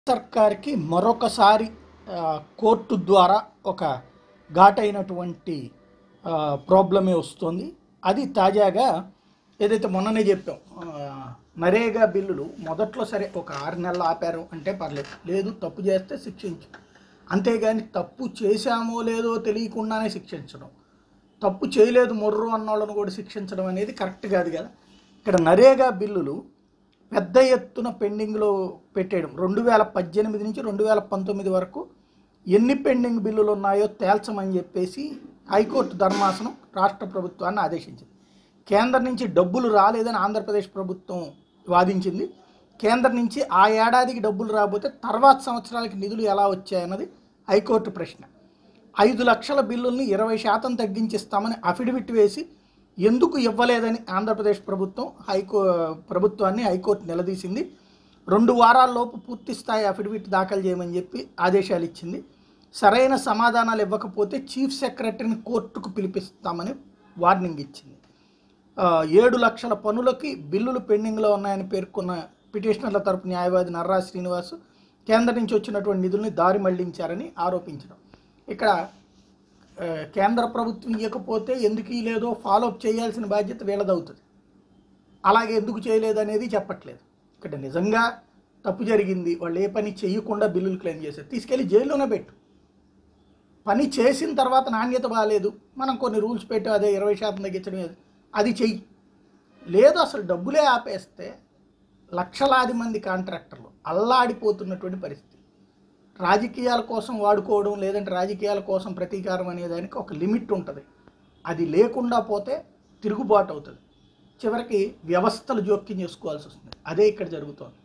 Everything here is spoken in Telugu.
సర్కార్కి మరొకసారి ఆ, కోర్టు ద్వారా ఒక ఘాటైనటువంటి ఆ, ప్రాబ్లమే వస్తుంది అది తాజాగా ఏదైతే మొన్ననే చెప్పాం ఆ, నరేగా బిల్లులు మొదట్లో సరే ఒక ఆరు నెలలు ఆపారు అంటే పర్లేదు లేదు తప్పు చేస్తే శిక్షించు అంతేగాని తప్పు చేశామో లేదో తెలియకుండానే శిక్షించడం తప్పు చేయలేదు మొర్రు అన్నోళ్ళను కూడా శిక్షించడం అనేది కరెక్ట్ కాదు కదా ఇక్కడ నరేగా బిల్లులు పెద్ద ఎత్తున పెండింగ్లో పెట్టేయడం రెండు వేల పద్దెనిమిది నుంచి రెండు వేల పంతొమ్మిది వరకు ఎన్ని పెండింగ్ బిల్లులు ఉన్నాయో తేల్చమని చెప్పేసి హైకోర్టు ధర్మాసనం రాష్ట్ర ప్రభుత్వాన్ని ఆదేశించింది కేంద్రం నుంచి డబ్బులు రాలేదని ఆంధ్రప్రదేశ్ ప్రభుత్వం వాదించింది కేంద్రం నుంచి ఆ ఏడాదికి డబ్బులు రాకపోతే తర్వాత సంవత్సరాలకి నిధులు ఎలా వచ్చాయన్నది హైకోర్టు ప్రశ్న ఐదు లక్షల బిల్లుల్ని ఇరవై శాతం తగ్గించిస్తామని అఫిడవిట్ వేసి ఎందుకు ఇవ్వలేదని ఆంధ్రప్రదేశ్ ప్రభుత్వం హైకో ప్రభుత్వాన్ని హైకోర్టు నిలదీసింది రెండు వారాల్లోపు పూర్తి స్థాయి అఫిడవిట్ దాఖలు చేయమని చెప్పి ఆదేశాలు ఇచ్చింది సరైన సమాధానాలు ఇవ్వకపోతే చీఫ్ సెక్రటరీని కోర్టుకు పిలిపిస్తామని వార్నింగ్ ఇచ్చింది ఆ, ఏడు లక్షల పనులకి బిల్లులు పెండింగ్లో ఉన్నాయని పేర్కొన్న పిటిషనర్ల తరపు న్యాయవాది నర్రా శ్రీనివాస్ కేంద్రం నుంచి వచ్చినటువంటి నిధుల్ని దారి మళ్లించారని ఆరోపించడం ఇక్కడ ఆ, కేంద్ర ప్రభుత్వం ఇవ్వకపోతే ఎందుకు లేదో ఫాలోఅప్ చేయాల్సిన బాధ్యత వీళ్ళదవుతుంది అలాగే ఎందుకు చేయలేదు అనేది చెప్పట్లేదు ఇక్కడ నిజంగా తప్పు జరిగింది వాళ్ళు ఏ పని చేయకుండా బిల్లులు క్లెయిమ్ చేశారు తీసుకెళ్ళి జైల్లోనే పెట్టు పని చేసిన తర్వాత నాణ్యత బాగాలేదు మనం కొన్ని రూల్స్ పెట్టి అదే ఇరవై శాతం తగ్గించడం ఏది, అది చెయ్యి లేదు అసలు డబ్బులే ఆపేస్తే లక్షలాది మంది కాంట్రాక్టర్లు అల్లాడిపోతున్నటువంటి పరిస్థితి రాజకీయాల కోసం వాడుకోవడం లేదంటే రాజకీయాల కోసం ప్రతీకారం అనేదానికి ఒక లిమిట్ ఉంటుంది అది లేకుండా పోతే తిరుగుబాటు అవుతుంది చివరికి వ్యవస్థలు జోక్యం చేసుకోవాల్సి వస్తుంది అదే ఇక్కడ జరుగుతోంది